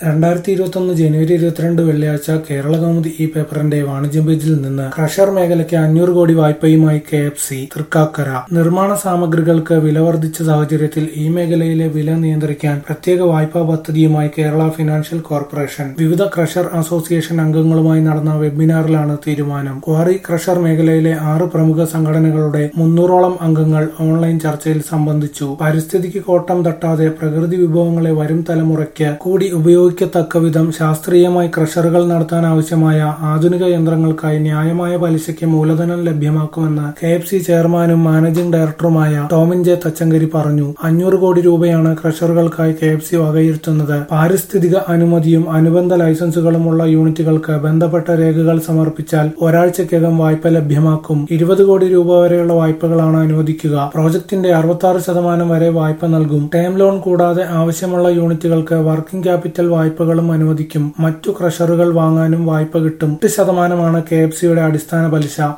രണ്ടായിരത്തി ഇരുപത്തൊന്ന് ജനുവരി ഇരുപത്തിരണ്ട് വെള്ളിയാഴ്ച കേരളകൗമുദി ഈ പേപ്പറിന്റെ വാണിജ്യ പേജിൽ നിന്ന് ക്രഷർ മേഖലയ്ക്ക് അഞ്ഞൂറ് കോടി വായ്പയുമായി കെ എഫ് സി തൃക്കാക്കര നിർമ്മാണ സാമഗ്രികൾക്ക് വില വർദ്ധിച്ച സാഹചര്യത്തിൽ ഈ മേഖലയിലെ വില നിയന്ത്രിക്കാൻ പ്രത്യേക വായ്പാ പദ്ധതിയുമായി കേരള ഫിനാൻഷ്യൽ കോർപ്പറേഷൻ വിവിധ ക്രഷർ അസോസിയേഷൻ അംഗങ്ങളുമായി നടന്ന വെബിനാറിലാണ് തീരുമാനം ക്വാറി ക്രഷർ മേഖലയിലെ ആറ് പ്രമുഖ സംഘടനകളുടെ മുന്നൂറോളം അംഗങ്ങൾ ഓൺലൈൻ ചർച്ചയിൽ സംബന്ധിച്ചു പരിസ്ഥിതിക്ക് കോട്ടം തട്ടാതെ പ്രകൃതി വിഭവങ്ങളെ വരും തലമുറയ്ക്ക് കൂടി ഉപയോഗിക്കത്തക്ക വിധം ശാസ്ത്രീയമായി ക്രഷറുകൾ നടത്താൻ ആവശ്യമായ ആധുനിക യന്ത്രങ്ങൾക്കായി ന്യായമായ പലിശയ്ക്ക് മൂലധനം ലഭ്യമാക്കുമെന്ന് കെ എഫ് സി ചെയർമാനും മാനേജിംഗ് ഡയറക്ടറുമായ ടോമിൻ ജെ തച്ചങ്കരി പറഞ്ഞു അഞ്ഞൂറ് കോടി രൂപയാണ് ക്രഷറുകൾക്കായി കെ എഫ് സി വകയിരുത്തുന്നത് പാരിസ്ഥിതിക അനുമതിയും അനുബന്ധ ലൈസൻസുകളുമുള്ള യൂണിറ്റുകൾക്ക് ബന്ധപ്പെട്ട രേഖകൾ സമർപ്പിച്ചാൽ ഒരാഴ്ചയ്ക്കകം വായ്പ ലഭ്യമാക്കും ഇരുപത് കോടി രൂപ വരെയുള്ള വായ്പകളാണ് അനുവദിക്കുക പ്രോജക്ടിന്റെ അറുപത്തി ആറ് ശതമാനം വരെ വായ്പ നൽകും ടേം ലോൺ കൂടാതെ ആവശ്യമുള്ള യൂണിറ്റുകൾക്ക് വർക്കിംഗ് ക്യാപിറ്റൽ വായ്പകളും അനുവദിക്കും മറ്റു ക്രഷറുകൾ വാങ്ങാനും വായ്പ കിട്ടും എട്ട് ശതമാനമാണ് കെ എഫ് സിയുടെ അടിസ്ഥാന പലിശ